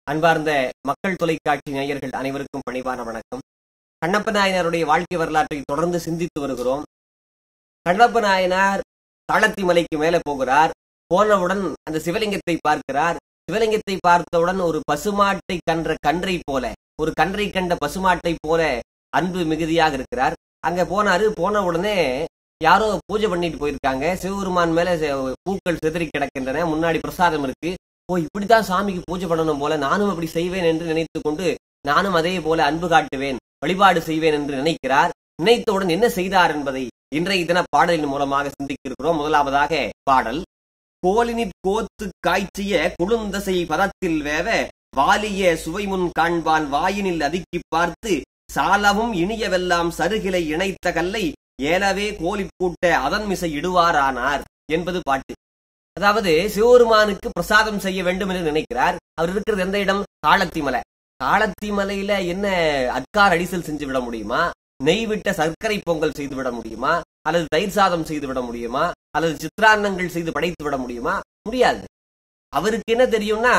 அன்பார்ந்த மக்கள் தொலைக்காட்சி நேயர்கள் அனைவருக்கும் பணிவான வணக்கம் கண்ணப்ப நாயனாருடைய வாழ்க்கை வரலாற்றை தொடர்ந்து சிந்தித்து வருகிறோம் கண்ணப்ப நாயனார் தாளத்தி மலைக்கு மேலே போகிறார் போனவுடன் அந்த சிவலிங்கத்தை பார்க்கிறார் சிவலிங்கத்தை பார்த்தவுடன் ஒரு பசுமாட்டை கன்ற கன்றை போல ஒரு கன்றை கண்ட பசுமாட்டை போல அன்பு மிகுதியாக இருக்கிறார் அங்க போனாரு போன உடனே யாரோ பூஜை பண்ணிட்டு போயிருக்காங்க சிவபெருமான் மேல செ- பூக்கள் சிதறி கிடக்கின்றன முன்னாடி பிரசாதம் இருக்கு ஓ இப்படித்தான் சாமிக்கு பூஜை பண்ணணும் போல நானும் அப்படி செய்வேன் என்று நினைத்து கொண்டு நானும் அதே போல அன்பு காட்டுவேன் வழிபாடு செய்வேன் என்று நினைக்கிறார் நினைத்தவுடன் என்ன செய்தார் என்பதை இன்றைய தின பாடலின் மூலமாக சிந்திக்க இருக்கிறோம் முதலாவதாக பாடல் கோலினிற் கோத்து காய்ச்சிய குளுந்தசை பதத்தில் வேவ வாலிய சுவைமுன் காண்பான் வாயினில் அதுக்கிப் பார்த்து சாலவும் இனியவெல்லாம் சருகிலை இணைத்த கல்லை ஏலவே கோலிற் கூட்ட அதன் மிசை இடுவாரானார் என்பது பாட்டு அதாவது சிவபெருமானுக்கு பிரசாதம் செய்ய வேண்டும் என்று நினைக்கிறார் அவர் இருக்கிறது எந்த இடம் தாளத்தி மலை தாளத்தி மலையில என்ன அட்கார் அடிசல் செஞ்சு விட முடியுமா நெய் விட்ட சர்க்கரை பொங்கல் செய்து விட முடியுமா அல்லது தயிர் சாதம் செய்து விட முடியுமா அல்லது சித்திரான்னங்கள் செய்து படைத்து விட முடியுமா முடியாது அவருக்கு என்ன தெரியும்னா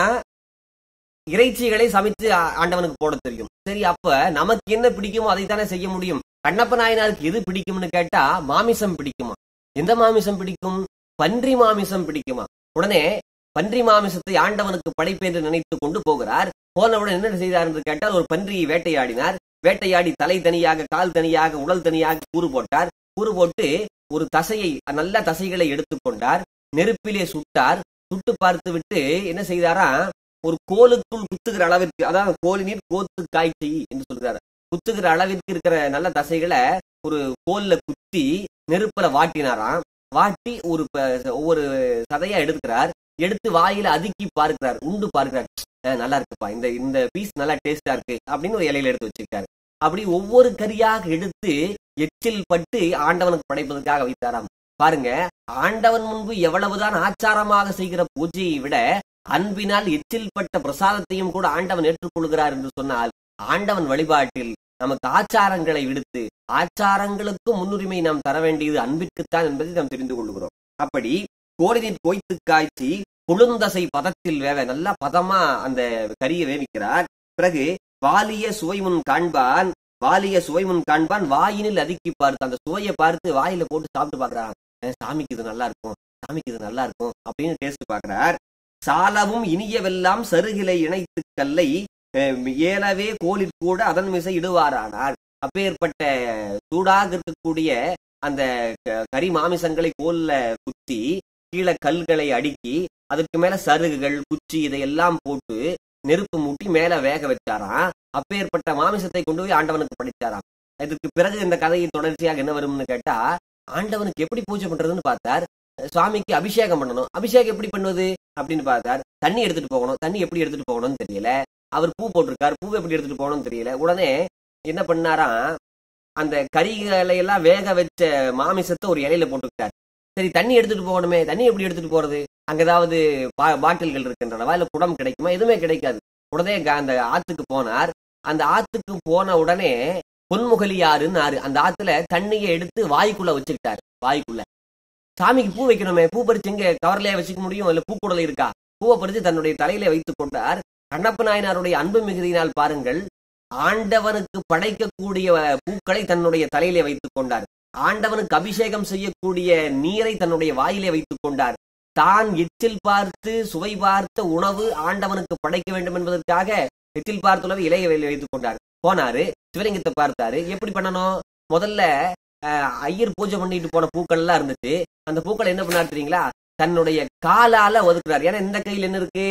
இறைச்சிகளை சமைத்து ஆ- ஆண்டவனுக்கு போட தெரியும் சரி அப்ப நமக்கு என்ன பிடிக்குமோ அதை தானே செய்ய முடியும் கண்ணப்ப நாயனாருக்கு எது பிடிக்கும்னு கேட்டா மாமிசம் பிடிக்குமா எந்த மாமிசம் பிடிக்கும் பன்றி மாமிசம் பிடிக்குமா உடனே பன்றி மாமிசத்தை ஆண்டவனுக்கு படைப்பேன் என்று நினைத்து கொண்டு போகிறார் போனவுடன் என்ன செய்தார் என்று கேட்டால் ஒரு பன்றியை வேட்டையாடினார் வேட்டையாடி தலை தனியாக கால் தனியாக உடல் தனியாக கூறு போட்டார் கூறு போட்டு ஒரு தசையை நல்ல தசைகளை எடுத்துக்கொண்டார் நெருப்பிலே சுட்டார் சுட்டு பார்த்து விட்டு என்ன செய்தாரா ஒரு கோலுக்குள் குத்துகிற அளவிற்கு அதாவது கோலினீர் கோத்து காய்ச்சி என்று சொல்கிறார் குத்துகிற அளவிற்கு இருக்கிற நல்ல தசைகளை ஒரு கோல்ல குத்தி நெருப்புல வாட்டினாராம் வாட்டி ஒரு ப- ஒவ்வொரு சதையா எடுக்கிறார் எடுத்து வாயில அதுக்கி பார்க்கிறார் உண்டு பார்க்கிறார் "அஹ், நல்லா இருக்குப்பா இந்த இந்த பீஸ் நல்லா டேஸ்டா இருக்கு அப்படின்னு ஒரு இலையில எடுத்து வச்சிருக்காரு அப்படி ஒவ்வொரு கரியாக எடுத்து எச்சில் பட்டு ஆண்டவனுக்கு படைப்பதற்காக வைத்தாராம் பாருங்க ஆண்டவன் முன்பு எவ்வளவுதான் ஆச்சாரமாக செய்கிற பூஜையை விட அன்பினால் எச்சில் பட்ட பிரசாதத்தையும் கூட ஆண்டவன் ஏற்றுக்கொள்கிறார் என்று சொன்னால் ஆண்டவன் வழிபாட்டில் நமக்கு ஆச்சாரங்களை விடுத்து ஆச்சாரங்களுக்கும் முன்னுரிமை நாம் தர வேண்டியது அன்பிற்குத்தான் என்பதை நாம் தெரிந்து கொள்கிறோம் அப்படி கோடினில் கோய்த்து காய்ச்சி குளுந்தசை பதத்தில் வேவ நல்லா பதமா அந்த கரியை வேவிக்கிறார் பிறகு வாலிய சுவைமுன் காண்பான் வாலிய சுவைமுன் காண்பான் வாயினில் அதுக்கி பார்த்து அந்த சுவையை பார்த்து வாயில போட்டு சாப்பிட்டு பார்க்கறான் "அஹ், சாமிக்கு இது நல்லா இருக்கும் சாமிக்கு இது நல்லா இருக்கும் அப்படின்னு டேஸ்ட் பார்க்கிறார் சாலவும் இனியவெல்லாம் சருகிலை இணைத்து கல்லை அஹ், ஏலவே கோலிற் கூட அதன் மிசை இடுவாரானார் அப்பேற்பட்ட சூடாக இருக்கக்கூடிய அந்த க- கறி மாமிசங்களை கோல்ல குத்தி கீழே கல்களை அடுக்கி அதுக்கு மேல சருகுகள் குச்சி இதையெல்லாம் போட்டு நெருப்பு மூட்டி மேல வேக வச்சாராம் அப்பேற்பட்ட மாமிசத்தை கொண்டு போய் ஆண்டவனுக்கு படைச்சாராம் இதுக்கு பிறகு இந்த கதையின் தொடர்ச்சியாக என்ன வரும்னு கேட்டா ஆண்டவனுக்கு எப்படி பூஜை பண்றதுன்னு பார்த்தார் சுவாமிக்கு அபிஷேகம் பண்ணணும் அபிஷேகம் எப்படி பண்ணுவது அப்படின்னு பார்த்தார் தண்ணி எடுத்துட்டு போகணும் தண்ணி எப்படி எடுத்துட்டு போகணும்னு தெரியல அவர் பூ போட்டிருக்கார் பூ எப்படி எடுத்துட்டு போகணும்னு தெரியல உடனே என்ன பண்ணாராம் அந்த கறிகளை எல்லாம் வேக வச்ச மாமிசத்தை ஒரு இலையில போட்டுக்கிட்டார் சரி தண்ணி எடுத்துட்டு போகணுமே தண்ணி எப்படி எடுத்துட்டு போறது அங்க ஏதாவது பா- பாட்டில்கள் இருக்கின்றனவா இல்ல குடம் கிடைக்குமா எதுவுமே கிடைக்காது உடனே க- அந்த ஆத்துக்கு போனார் அந்த ஆத்துக்கு போன உடனே பொன்முகலியாருன்னு ஆறு அந்த ஆத்துல தண்ணியை எடுத்து வாய்க்குள்ள வச்சுக்கிட்டாரு வாய்க்குள்ள சாமிக்கு பூ வைக்கணுமே பூ பறிச்சு எங்க கவர்லயே வச்சுக்க முடியும் இல்ல பூக்குடல் இருக்கா பூவை பறிச்சு தன்னுடைய தலையில வைத்துக் கொண்டார் கண்ணப்ப நாயனாருடைய அன்பு மிகுதியினால் பாருங்கள் ஆண்டவனுக்கு படைக்கக்கூடிய பூக்களை தன்னுடைய தலையிலே வைத்துக் கொண்டார் ஆண்டவனுக்கு அபிஷேகம் செய்யக்கூடிய நீரை தன்னுடைய வாயிலே வைத்துக் கொண்டார் தான் எச்சில் பார்த்து சுவை பார்த்த உணவு ஆண்டவனுக்கு படைக்க வேண்டும் என்பதற்காக எச்சில் பார்த்த உணவு இலையை வெளியே வைத்துக் கொண்டார் போனாரு சிவலிங்கத்தை பார்த்தாரு எப்படி பண்ணணும் முதல்ல அஹ், ஐயர் பூஜை பண்ணிட்டு போன பூக்கள் எல்லாம் இருந்துச்சு அந்த பூக்களை என்ன பண்ணாரு தெரியுங்களா தன்னுடைய காலால ஒதுக்குறாரு ஏன்னா இந்த கையில என்ன இருக்கு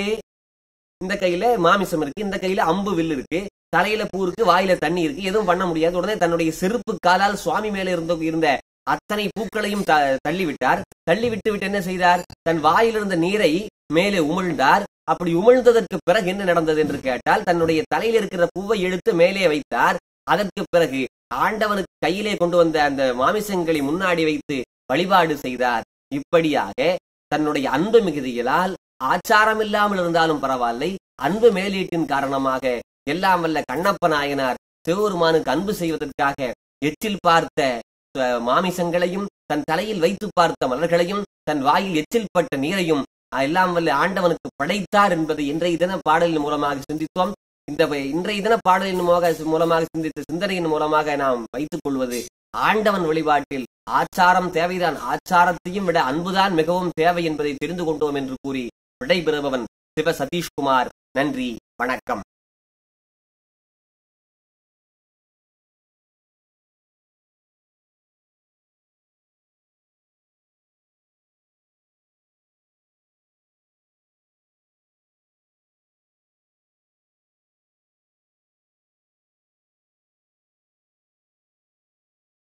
இந்த கையில மாமிசம் இருக்கு இந்த கையில அம்பு வில் இருக்கு தலையில பூ இருக்கு வாயில தண்ணி இருக்கு எதுவும் பண்ண முடியாது உடனே தன்னுடைய செருப்பு காலால் சுவாமி மேல இருந்த இருந்த அத்தனை பூக்களையும் த- தள்ளி விட்டார் தள்ளி விட்டு விட்டு என்ன செய்தார் தன் வாயில் இருந்த நீரை மேலே உமிழ்ந்தார் அப்படி உமிழ்ந்ததற்கு பிறகு என்ன நடந்தது என்று கேட்டால் தன்னுடைய தலையில் இருக்கிற பூவை எடுத்து மேலே வைத்தார் அதற்கு பிறகு ஆண்டவனுக்கு கையிலே கொண்டு வந்த அந்த மாமிசங்களை முன்னாடி வைத்து வழிபாடு செய்தார் இப்படியாக தன்னுடைய அன்பு மிகுதிகளால் ஆச்சாரம் இல்லாமல் இருந்தாலும் பரவாயில்லை அன்பு மேலீட்டின் காரணமாக எல்லாம் வல்ல கண்ணப்ப நாயனார் சிவபெருமானுக்கு அன்பு செய்வதற்காக எச்சில் பார்த்த அஹ், மாமிசங்களையும் தன் தலையில் வைத்து பார்த்த மலர்களையும் தன் வாயில் எச்சில் பட்ட நீரையும் எல்லாம் வல்ல ஆண்டவனுக்கு படைத்தார் என்பதை இன்றைய தின பாடலின் மூலமாக சிந்தித்தோம் இந்த வ- இன்றைய தின பாடலின் மூலமாக மூலமாக சிந்தித்த சிந்தனையின் மூலமாக நாம் வைத்துக் கொள்வது ஆண்டவன் வழிபாட்டில் ஆச்சாரம் தேவைதான் ஆச்சாரத்தையும் விட அன்புதான் மிகவும் தேவை என்பதை தெரிந்து கொண்டோம் என்று கூறி விடைபெறுபவன் சிவ சதீஷ்குமார் நன்றி வணக்கம்